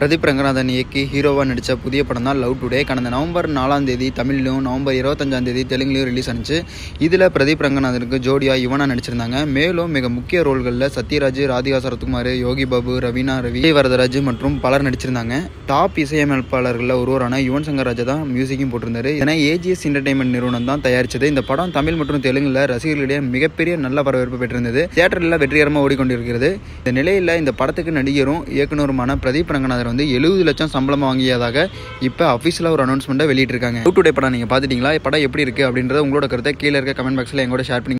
பிரதீப் ரங்கநாதன் இயக்கி ஹீரோவாக நடித்த புதிய படம் தான் லவ் டுடே கடந்த நவம்பர் நாலாம் தேதி தமிழ்லையும் நவம்பர் இருபத்தஞ்சாம் தேதி தெலுங்குலையும் ரிலீஸ் ஆனிச்சு இதில் பிரதீப் ரங்கநாதனுக்கு ஜோடியா யுவனா நடிச்சிருந்தாங்க மேலும் மிக முக்கிய ரோல்களில் சத்யராஜ் ராதிகா சரத்குமார் யோகி பாபு ரவீனா ரவி விஜய் வரதராஜ் மற்றும் பலர் நடிச்சிருந்தாங்க டாப் இசையமைப்பாளர்களில் ஒருவரான யுவன் சங்கர் ராஜா தான் மியூசிக்கும் போட்டிருந்தாரு இதனை ஏஜிஎஸ் என்டர்டைன்மெண்ட் நிறுவனம் தான் தயாரிச்சது இந்த படம் தமிழ் மற்றும் தெலுங்குல ரசிகர்களிடையே மிகப்பெரிய நல்ல வரவேற்பு பெற்றிருந்தது தியேட்டரில் வெற்றிகரமாக ஓடிக்கொண்டிருக்கிறது இந்த நிலையில் இந்த படத்துக்கு நடிகரும் இயக்குனருமான பிரதீப் ரங்கநாதன் வந்து எழுபது லட்சம் சம்பளம் வாங்கியதாக இப்போ அஃபீஷியலாக ஒரு அனௌன்ஸ்மெண்ட்டை வெளியிட்டிருக்காங்க டூ டுடே படம் நீங்கள் பார்த்துட்டீங்களா படம் எப்படி இருக்குது அப்படின்றத உங்களோட கருத்தை கீழே இருக்க கமெண்ட் பாக்ஸில் எங்கூட ஷேர் பண்ணி